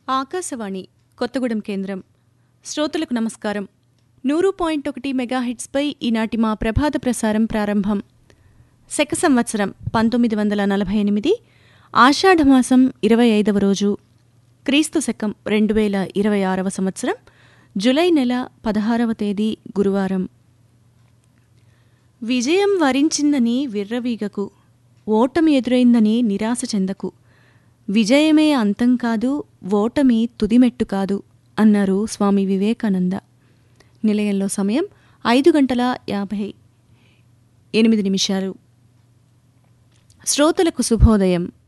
ఆకాశవాణి కొత్తగూడెం కేంద్రం శ్రోతలకు నమస్కారం నూరు పాయింట్ ఒకటి మెగాహిట్స్పై ఈనాటి మా ప్రభాత ప్రసారం ప్రారంభం శక సంవత్సరం పంతొమ్మిది వందల నలభై ఎనిమిది ఆషాఢమాసం ఇరవై ఐదవ రోజు క్రీస్తు శకం రెండు వేల ఇరవై ఆరవ సంవత్సరం జులై నెల పదహారవ తేదీ గురువారం విజయం వరించిందని విర్రవీగకు ఓటమి ఎదురైందని నిరాశ చెందకు విజయమే అంతం కాదు ఓటమి తుదిమెట్టు కాదు అన్నారు స్వామి వివేకానంద నిలయంలో సమయం ఐదు గంటల యాభై ఎనిమిది నిమిషాలు శ్రోతలకు శుభోదయం